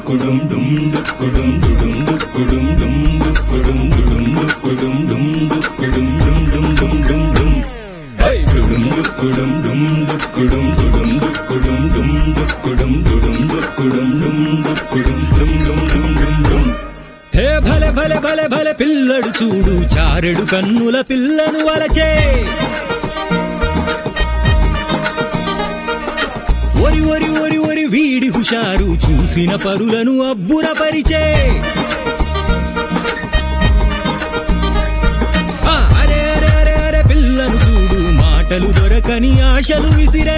డుక్కుడుం డుం డుక్కుడుం డుడుం డుక్కుడుం డుం డుక్కుడుం డుడుం డుక్కుడుం డుం డుక్కుడుం డుం డుం డుం డుం డుం high డుడుం డుక్కుడుం డుం డుక్కుడుం డుడుం డుక్కుడుం డుం డుక్కుడుం డుడుం డుక్కుడుం డుం డుక్కుడుం డుం డుం డుం డుం డుం హే భలే భలే భలే భలే పిల్లడు చూడు చారెడు కన్నుల పిల్లను వలచే ఒరి ఒరి ఒరి ఒరి వీడి హుషారు చూసిన పరులను అబ్బురపరిచే ఆ, అరే అరే అరే అరే పిల్లను చూడు మాటలు దొరకని ఆశలు విసిరే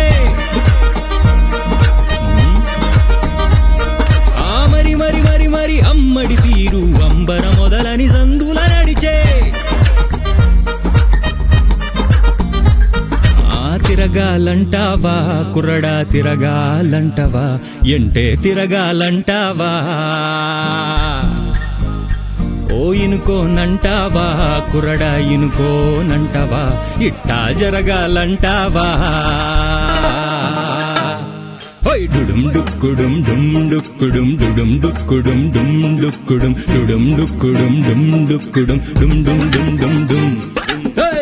ఆ మరి మరి మరి మరి అమ్మడి తీరు అంబర మొదలని సందుల నడిచే ఆ తిరగాలంటావా కుర్రడా తిరగాలంటవా ఎంటే తిరగాలంటావా ఓ ఇనుకోనంటావా కుర్రడా ఇనుకోనంటావా ఇట్టా జరగాలంటావా హోయ్ డుడుం డుక్కుడుం డుం డుక్కుడుం డుడుం డుక్కుడుం డుం డుక్కుడుం డుడుం డుక్కుడుం డుం డుక్కుడుం డుం డుం డుం డుం డుం హేయ్!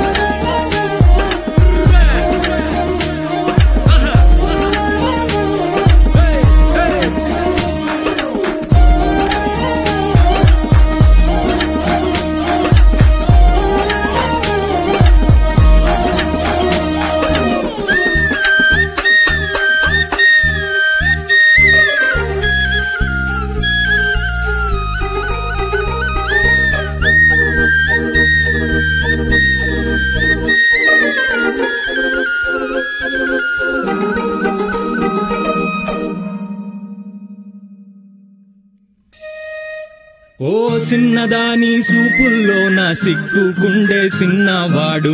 ఓ సిన్నదాని సూపుల్లో నా సిగ్గుకుండే సిన్నవాడు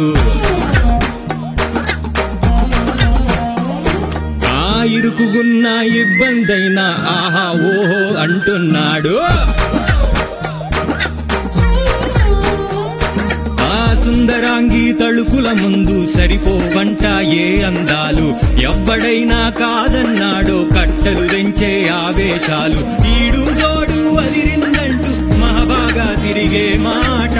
ఆ ఇరుకుగున్న ఇబ్బందైనా ఆహా ఓహో అంటున్నాడు ఆ సుందరాంగి తళుకుల ముందు సరిపోవంట ఏ అందాలు ఎవ్వడైనా కాదన్నాడో కట్టలు తెంచే ఆవేశాలు ఈడు జోడు అదిరిందంటూ మహాబాగా తిరిగే మాట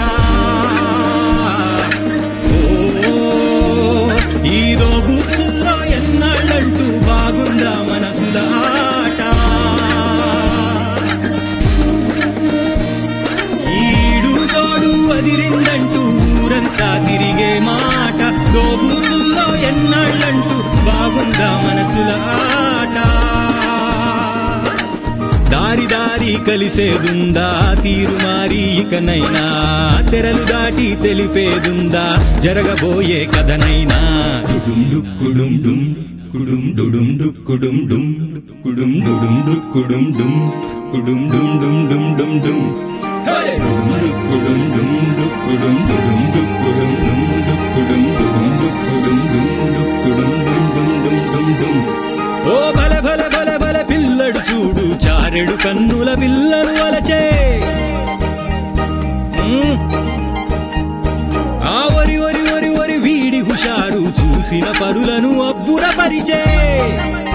ఓ ఈదో బుచ్చుల్లో ఎన్నాళ్ళంటూ బాగుందా మనసుల ఆట ఈడు తోడు అదిరిందంటూ ఊరంతా తిరిగే మాట దోబూచుల్లో ఎన్నాళ్ళంటూ బాగుందా మనసుల ఆట దారి దారి కలిసేదుందా తీరు మారి ఇకనైనా తెరలు దాటి తెలిపేదుందా జరగబోయే కథనైనా డుడుం డుక్కుడుం డుం కుడుం డుడుం డుక్కుడుం డుం కుడుం డుడుం డుక్కుడుం డుం కుడుం డుం డుం డుం డుం డుం హే! డుడుం డుక్కుడుం డుం డుక్కుడుం డుడుం డుక్కుడుం డుం డుక్కుడుం డుడుం డుక్కుడుం డుం డుక్కుడుం డుం డుం డుం డుం డుం ఓ బల బల బల బల పిల్లడు చూడు చారెడు కన్నుల పిల్లను వలచే ఉమ్. ఆ ఒరి ఒరి ఒరి ఒరి వీడి హుషారు చూసిన పరులను అబ్బురపరిచే